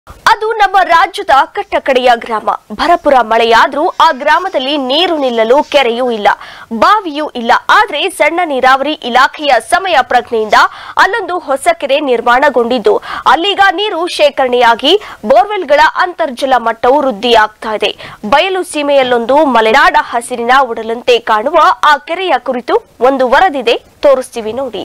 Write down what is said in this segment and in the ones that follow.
ಅದು ನಮ್ಮ ರಾಜ್ಯದ ಕಟ್ಟಕಡೆಯ ಗ್ರಾಮ ಭರಪುರ ಮಳೆಯಾದ್ರೂ ಆ ಗ್ರಾಮದಲ್ಲಿ ನೀರು ನಿಲ್ಲಲು ಕೆರೆಯೂ ಇಲ್ಲ ಬಾವಿಯೂ ಇಲ್ಲ ಆದ್ರೆ ಸಣ್ಣ ನೀರಾವರಿ ಇಲಾಖೆಯ ಸಮಯ ಪ್ರಜ್ಞೆಯಿಂದ ಅಲ್ಲೊಂದು ಹೊಸ ಕೆರೆ ನಿರ್ಮಾಣಗೊಂಡಿದ್ದು ಅಲ್ಲೀಗ ನೀರು ಶೇಖರಣೆಯಾಗಿ ಬೋರ್ವೆಲ್ಗಳ ಅಂತರ್ಜಲ ಮಟ್ಟವು ವೃದ್ಧಿಯಾಗ್ತಾ ಇದೆ ಬಯಲು ಸೀಮೆಯಲ್ಲೊಂದು ಮಲೆನಾಡ ಹಸಿರಿನ ಉಡಲಂತೆ ಕಾಣುವ ಆ ಕೆರೆಯ ಕುರಿತು ಒಂದು ವರದಿದೆ ತೋರಿಸ್ತೀವಿ ನೋಡಿ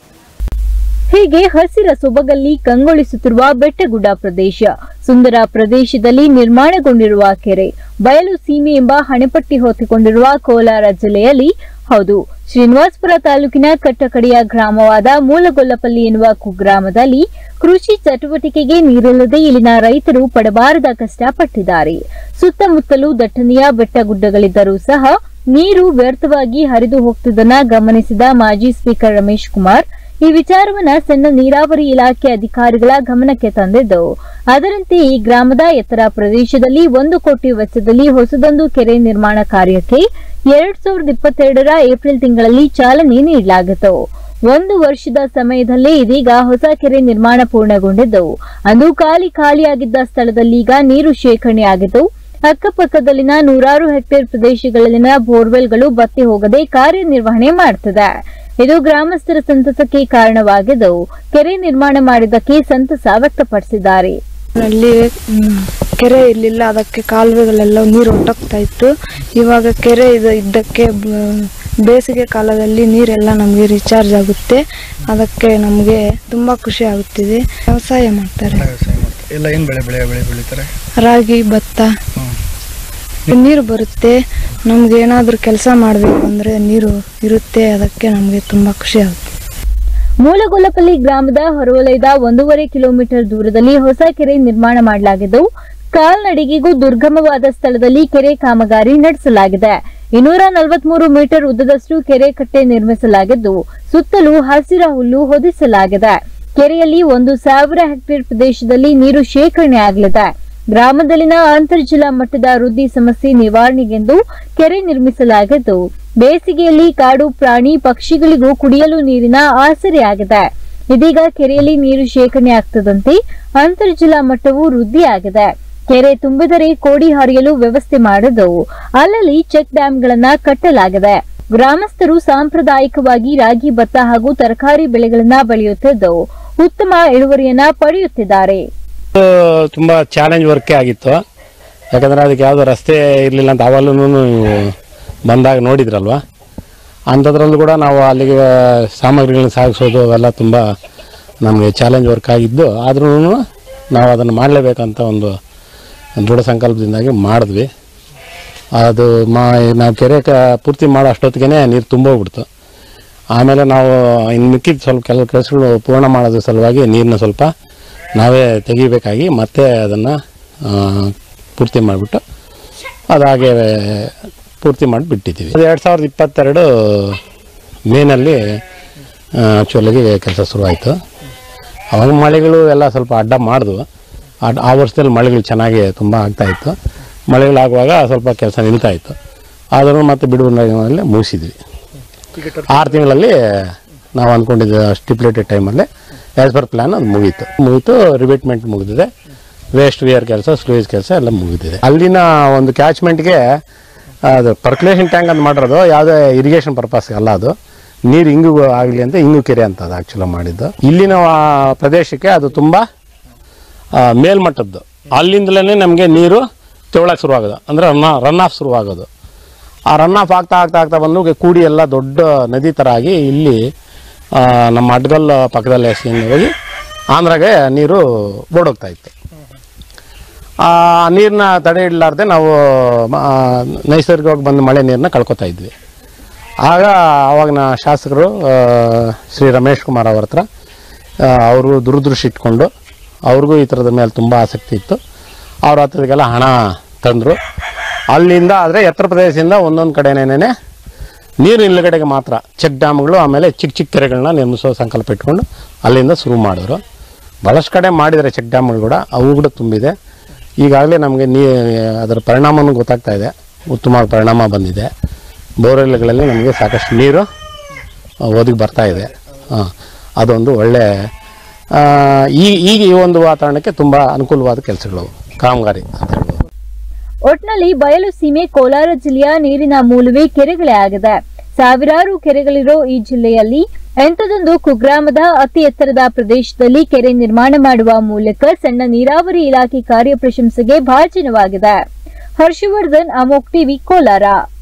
ಹೀಗೆ ಹಸಿರ ಸೊಬಗಲ್ಲಿ ಕಂಗೊಳಿಸುತ್ತಿರುವ ಬೆಟ್ಟಗುಡ್ಡ ಪ್ರದೇಶ ಸುಂದರ ಪ್ರದೇಶದಲ್ಲಿ ನಿರ್ಮಾಣಗೊಂಡಿರುವ ಕೆರೆ ಬಯಲು ಸೀಮೆ ಎಂಬ ಹಣೆಪಟ್ಟಿ ಹೊತ್ತಿಕೊಂಡಿರುವ ಕೋಲಾರ ಜಿಲ್ಲೆಯಲ್ಲಿ ಹೌದು ಶ್ರೀನಿವಾಸಪುರ ತಾಲೂಕಿನ ಕಟ್ಟಕಡೆಯ ಗ್ರಾಮವಾದ ಮೂಲಗೊಲ್ಲಪಲ್ಲಿ ಎನ್ನುವ ಕುಗ್ರಾಮದಲ್ಲಿ ಕೃಷಿ ಚಟುವಟಿಕೆಗೆ ನೀರಿಲ್ಲದೆ ಇಲ್ಲಿನ ರೈತರು ಪಡಬಾರದ ಕಷ್ಟಪಟ್ಟಿದ್ದಾರೆ ಸುತ್ತಮುತ್ತಲೂ ದಟ್ಟಣೆಯ ಬೆಟ್ಟಗುಡ್ಡಗಳಿದ್ದರೂ ಸಹ ನೀರು ವ್ಯರ್ಥವಾಗಿ ಹರಿದು ಹೋಗ್ತಿದ್ದನ್ನ ಗಮನಿಸಿದ ಮಾಜಿ ಸ್ಪೀಕರ್ ರಮೇಶ್ ಕುಮಾರ್ ಈ ವಿಚಾರವನ್ನ ಸಣ್ಣ ನೀರಾವರಿ ಇಲಾಖೆ ಅಧಿಕಾರಿಗಳ ಗಮನಕ್ಕೆ ತಂದಿದ್ದು ಅದರಂತೆ ಈ ಗ್ರಾಮದ ಎತ್ತರ ಪ್ರದೇಶದಲ್ಲಿ ಒಂದು ಕೋಟಿ ವೆಚ್ಚದಲ್ಲಿ ಹೊಸದೊಂದು ಕೆರೆ ನಿರ್ಮಾಣ ಕಾರ್ಯಕ್ಕೆ ಎರಡ್ ಸಾವಿರದ ಇಪ್ಪತ್ತೆರಡರ ಏಪ್ರಿಲ್ ತಿಂಗಳಲ್ಲಿ ಚಾಲನೆ ನೀಡಲಾಗಿತ್ತು ಒಂದು ವರ್ಷದ ಸಮಯದಲ್ಲೇ ಇದೀಗ ಹೊಸ ಕೆರೆ ನಿರ್ಮಾಣ ಪೂರ್ಣಗೊಂಡಿದ್ದು ಅಂದು ಖಾಲಿ ಖಾಲಿಯಾಗಿದ್ದ ಸ್ಥಳದಲ್ಲಿ ಈಗ ನೀರು ಶೇಖರಣೆಯಾಗಿದ್ದು ಅಕ್ಕಪಕ್ಕದಲ್ಲಿನ ನೂರಾರು ಹೆಕ್ಟೇರ್ ಪ್ರದೇಶಗಳಲ್ಲಿನ ಬೋರ್ವೆಲ್ಗಳು ಬತ್ತಿ ಹೋಗದೆ ಕಾರ್ಯನಿರ್ವಹಣೆ ಮಾಡುತ್ತಿದೆ ಇದು ಗ್ರಾಮಸ್ಥರ ಸಂತಸಕ್ಕೆ ಕಾರಣವಾಗಿದ್ದು ಕೆರೆ ನಿರ್ಮಾಣ ಮಾಡಿದ್ದಕ್ಕೆ ಸಂತಸ ವ್ಯಕ್ತಪಡಿಸಿದ್ದಾರೆ ಅಲ್ಲಿ ಮ್, ಕೆರೆ ಇರಲಿಲ್ಲ ಅದಕ್ಕೆ ಕಾಲುವೆಗಳೆಲ್ಲ ನೀರು ಹೊಟ್ಟೋಗ್ತಾ ಇತ್ತು ಇವಾಗ ಕೆರೆ ಇದು ಇದ್ದಕ್ಕೆ ಬ- ಬೇಸಿಗೆ ಕಾಲದಲ್ಲಿ ನೀರೆಲ್ಲ ನಮಗೆ ರೀಚಾರ್ಜ್ ಆಗುತ್ತೆ ಅದಕ್ಕೆ ನಮಗೆ ತುಂಬ ಖುಷಿ ಆಗುತ್ತಿದೆ ವ್ಯವಸಾಯ ಮಾಡ್ತಾರೆ ವ್ಯವಸಾಯ ಮಾಡ್ತಾರೆ ಎಲ್ಲ ಏನು ಬೆಳೆ ಬೆಳೆ ಬೆಳೆ ಬೆಳೀತಾರೆ ರಾಗಿ ಭತ್ತ ನೀರು ಬರುತ್ತೆ ನಮ್ಗೆ ಏನಾದರೂ ಕೆಲಸ ಮಾಡಬೇಕು ಅಂದರೆ ನೀರು ಇರುತ್ತೆ ಅದಕ್ಕೆ ನಮಗೆ ತುಂಬ ಖುಷಿ ಆಗುತ್ತೆ ಮೂಲಗೊಲ್ಲಪಲ್ಲಿ ಗ್ರಾಮದ ಹೊರವಲಯದ ಒಂದೂವರೆ ಕಿಲೋಮೀಟರ್ ದೂರದಲ್ಲಿ ಹೊಸ ಕೆರೆ ನಿರ್ಮಾಣ ಮಾಡಲಾಗಿದ್ದು ಕಾಲ್ನಡಿಗೆಗೂ ದುರ್ಗಮವಾದ ಸ್ಥಳದಲ್ಲಿ ಕೆರೆ ಕಾಮಗಾರಿ ನಡೆಸಲಾಗಿದೆ ಇನ್ನೂರ ನಲವತ್ಮೂರು ಮೀಟರ್ ಉದ್ದದಷ್ಟು ಕೆರೆ ಕಟ್ಟೆ ನಿರ್ಮಿಸಲಾಗಿದ್ದು ಸುತ್ತಲೂ ಹಸಿರ ಹುಲ್ಲು ಹೊದಿಸಲಾಗಿದೆ ಕೆರೆಯಲ್ಲಿ ಒಂದು ಸಾವಿರ ಹೆಕ್ಟೇರ್ ಪ್ರದೇಶದಲ್ಲಿ ನೀರು ಶೇಖರಣೆ ಆಗಲಿದೆ ಗ್ರಾಮದಲ್ಲಿನ ಅಂತರ್ಜಲ ಮಟ್ಟದ ವೃದ್ಧಿ ಸಮಸ್ಯೆ ನಿವಾರಣೆಗೆಂದು ಕೆರೆ ನಿರ್ಮಿಸಲಾಗಿದ್ದು ಬೇಸಿಗೆಯಲ್ಲಿ ಕಾಡು ಪ್ರಾಣಿ ಪಕ್ಷಿಗಳಿಗೂ ಕುಡಿಯಲು ನೀರಿನ ಆಸರೆಯಾಗಿದೆ ಇದೀಗ ಕೆರೆಯಲ್ಲಿ ನೀರು ಶೇಖರಣೆ ಆಗ್ತದಂತೆ ಅಂತರ್ಜಲ ಮಟ್ಟವು ವೃದ್ಧಿಯಾಗಿದೆ ಕೆರೆ ತುಂಬಿದರೆ ಕೋಡಿ ಹರಿಯಲು ವ್ಯವಸ್ಥೆ ಮಾಡಿದ್ದು ಅಲ್ಲಲ್ಲಿ ಚೆಕ್ ಡ್ಯಾಂಗಳನ್ನ ಕಟ್ಟಲಾಗಿದೆ ಗ್ರಾಮಸ್ಥರು ಸಾಂಪ್ರದಾಯಿಕವಾಗಿ ರಾಗಿ ಭತ್ತ ಹಾಗೂ ತರಕಾರಿ ಬೆಳೆಗಳನ್ನ ಬೆಳೆಯುತ್ತಿದ್ದು ಉತ್ತಮ ಇಳುವರಿಯನ್ನ ಪಡೆಯುತ್ತಿದ್ದಾರೆ ತುಂಬ ಚಾಲೆಂಜ್ ವರ್ಕೇ ಆಗಿತ್ತು ಯಾಕಂದರೆ ಅದಕ್ಕೆ ಯಾವುದೋ ರಸ್ತೆ ಇರಲಿಲ್ಲ ಅಂತ ಅವಾಗಲೂ ಬಂದಾಗ ನೋಡಿದ್ರಲ್ವ ಅಂಥದ್ರಲ್ಲೂ ಕೂಡ ನಾವು ಅಲ್ಲಿಗೆ ಸಾಮಗ್ರಿಗಳನ್ನ ಸಾಗಿಸೋದು ಅವೆಲ್ಲ ತುಂಬ ನಮಗೆ ಚಾಲೆಂಜ್ ವರ್ಕ್ ಆಗಿದ್ದು ಆದ್ರೂ ನಾವು ಅದನ್ನು ಮಾಡಲೇಬೇಕಂತ ಒಂದು ದೃಢ ಸಂಕಲ್ಪದಿಂದಾಗಿ ಮಾಡಿದ್ವಿ ಅದು ಮಾ ನಾವು ಕೆರೆ ಕ ಪೂರ್ತಿ ಮಾಡೋ ಅಷ್ಟೊತ್ತಿಗೆ ನೀರು ತುಂಬೋಗ್ಬಿಡ್ತು ಆಮೇಲೆ ನಾವು ಇನ್ನು ಮಿಕ್ಕಿದ ಸ್ವಲ್ಪ ಕೆಲವು ಕೆಲಸಗಳು ಪೂರ್ಣ ಮಾಡೋದ್ರ ಸಲುವಾಗಿ ನೀರನ್ನ ಸ್ವಲ್ಪ ನಾವೇ ತೆಗಿಬೇಕಾಗಿ ಮತ್ತೆ ಅದನ್ನು ಪೂರ್ತಿ ಮಾಡಿಬಿಟ್ಟು ಅದು ಹಾಗೆ ಪೂರ್ತಿ ಮಾಡಿ ಬಿಟ್ಟಿದ್ದೀವಿ ಅದು ಎರಡು ಸಾವಿರದ ಇಪ್ಪತ್ತೆರಡು ಮೇನಲ್ಲಿ ಆ್ಯಕ್ಚುಲಾಗಿ ಕೆಲಸ ಶುರುವಾಯಿತು ಅವಾಗ ಮಳೆಗಳು ಎಲ್ಲ ಸ್ವಲ್ಪ ಅಡ್ಡ ಮಾಡಿದ್ವು ಅಡ್ ಆ ವರ್ಷದಲ್ಲಿ ಮಳೆಗಳು ಚೆನ್ನಾಗಿ ತುಂಬ ಆಗ್ತಾಯಿತ್ತು ಮಳೆಗಳಾಗುವಾಗ ಸ್ವಲ್ಪ ಕೆಲಸ ನಿಲ್ತಾಯಿತ್ತು ಆದರೂ ಮತ್ತೆ ಬಿಡುವಿನಲ್ಲಿ ಮುಗಿಸಿದ್ವಿ ಆರು ತಿಂಗಳಲ್ಲಿ ನಾವು ಅಂದ್ಕೊಂಡಿದ್ದ ಸ್ಟಿಪ್ಯುಲೇಟೆಡ್ ಟೈಮಲ್ಲಿ ಆ್ಯಸ್ ಪರ್ ಪ್ಲ್ಯಾನ್ ಅದು ಮುಗೀತು ಮುಗೀತು ರಿಬಿಟ್ಮೆಂಟ್ ಮುಗಿದಿದೆ ವೇಸ್ಟ್ ವಿಯರ್ ಕೆಲಸ ಸ್ಲೂಯಿಸ್ ಕೆಲಸ ಎಲ್ಲ ಮುಗಿದಿದೆ ಅಲ್ಲಿನ ಒಂದು ಕ್ಯಾಚ್ಮೆಂಟ್ಗೆ ಅದು ಪರ್ಕ್ಯುಲೇಷನ್ ಟ್ಯಾಂಕ್ ಅಂತ ಮಾಡಿರೋದು ಯಾವುದೇ ಇರಿಗೇಷನ್ ಪರ್ಪಸ್ಗೆ ಅಲ್ಲ ಅದು ನೀರು ಹಿಂಗು ಆಗಲಿ ಅಂತ ಹಿಂಗು ಕೆರೆ ಅಂತ ಅದು ಆ್ಯಕ್ಚುಲಾಗಿ ಮಾಡಿದ್ದು ಇಲ್ಲಿನ ಆ, ಪ್ರದೇಶಕ್ಕೆ ಅದು ತುಂಬ ಆ, ಮೇಲ್ಮಟ್ಟದ್ದು ಅಲ್ಲಿಂದಲೇ ನಮಗೆ ನೀರು ತೆವಳಕ್ಕೆ ಶುರುವಾಗೋದು ಅಂದರೆ ರನ್ ರನ್ ಆಫ್ ಶುರುವಾಗೋದು ಆ ರನ್ ಆಫ್ ಆಗ್ತಾ ಆಗ್ತಾ ಆಗ್ತಾ ಬಂದು ಕೂಡಿ ಎಲ್ಲ ದೊಡ್ಡ ನದಿ ಥರ ಆಗಿ ಇಲ್ಲಿ ಆ, ನಮ್ಮ ಅಡ್ಗಲ್ ಪಕ್ಕದಲ್ಲಿ ಎಸ್ಕೊಂಡು ಹೋಗಿ ಆಂಧ್ರಾಗೆ ನೀರು ಓಡೋಗ್ತಾ ಇತ್ತು ಆ ನೀರನ್ನ ತಡೆ ಇಡಲಾರ್ದೆ ನಾವು ಆ, ನೈಸರ್ಗಿಕವಾಗಿ ಬಂದ ಮಳೆ ನೀರನ್ನ ಕಳ್ಕೊತಾ ಇದ್ವಿ ಆಗ ಆವಾಗಿನ ಶಾಸಕರು ಆ, ಶ್ರೀ ರಮೇಶ್ ಕುಮಾರ್ ಅವ್ರ ಹತ್ರ ಆ, ಅವರು ದುರದೃಷ್ಟಿ ಇಟ್ಕೊಂಡು ಅವ್ರಿಗೂ ಈ ಥರದ ಮೇಲೆ ತುಂಬ ಆಸಕ್ತಿ ಇತ್ತು ಅವ್ರ ಹತ್ರಕ್ಕೆಲ್ಲ ಹಣ ತಂದರು ಅಲ್ಲಿಂದ ಆದರೆ ಎತ್ತರ ಪ್ರದೇಶದಿಂದ ಒಂದೊಂದು ಕಡೆನೇನೆ ನೀರು ನಿಲ್ಲುಗಡೆಗೆ ಮಾತ್ರ ಚೆಕ್ ಡ್ಯಾಮ್ಗಳು ಆಮೇಲೆ ಚಿಕ್ಕ ಚಿಕ್ಕ ಕೆರೆಗಳನ್ನ ನಿರ್ಮಿಸೋ ಸಂಕಲ್ಪ ಇಟ್ಕೊಂಡು ಅಲ್ಲಿಂದ ಶುರು ಮಾಡಿದ್ರು ಭಾಳಷ್ಟು ಕಡೆ ಮಾಡಿದ್ದಾರೆ ಚೆಕ್ ಡ್ಯಾಮ್ಗಳು ಕೂಡ ಅವು ಕೂಡ ತುಂಬಿದೆ ಈಗಾಗಲೇ ನಮಗೆ ನೀ ಅದರ ಪರಿಣಾಮನೂ ಗೊತ್ತಾಗ್ತಾ ಇದೆ ಉತ್ತಮವಾದ ಪರಿಣಾಮ ಬಂದಿದೆ ಬೋರ್ವೆಲ್ಗಳಲ್ಲಿ ನಮಗೆ ಸಾಕಷ್ಟು ನೀರು ಒದಗಿ ಬರ್ತಾ ಇದೆ ಹಾಂ ಅದೊಂದು ಒಳ್ಳೆ ಆ, ಈ ಈಗ ಈ ಒಂದು ವಾತಾವರಣಕ್ಕೆ ತುಂಬ ಅನುಕೂಲವಾದ ಕೆಲಸಗಳು ಕಾಮಗಾರಿ ಅಂತ ಹೇಳ್ಬೋದು ಒಟ್ನಲ್ಲಿ ಬಯಲು ಸೀಮೆ ಕೋಲಾರ ಜಿಲ್ಲೆಯ ನೀರಿನ ಮೂಲವೇ ಕೆರೆಗಳೇ ಆಗಿದೆ ಸಾವಿರಾರು ಕೆರೆಗಳಿರೋ ಈ ಜಿಲ್ಲೆಯಲ್ಲಿ ಎಂಥದೊಂದು ಕುಗ್ರಾಮದ ಅತಿ ಎತ್ತರದ ಪ್ರದೇಶದಲ್ಲಿ ಕೆರೆ ನಿರ್ಮಾಣ ಮಾಡುವ ಮೂಲಕ ಸಣ್ಣ ನೀರಾವರಿ ಇಲಾಖೆ ಕಾರ್ಯ ಪ್ರಶಂಸೆಗೆ ಭಾಜನವಾಗಿದೆ ಹರ್ಷವರ್ಧನ್ ಅಮೋಕ್ ಟಿವಿ ಕೋಲಾರ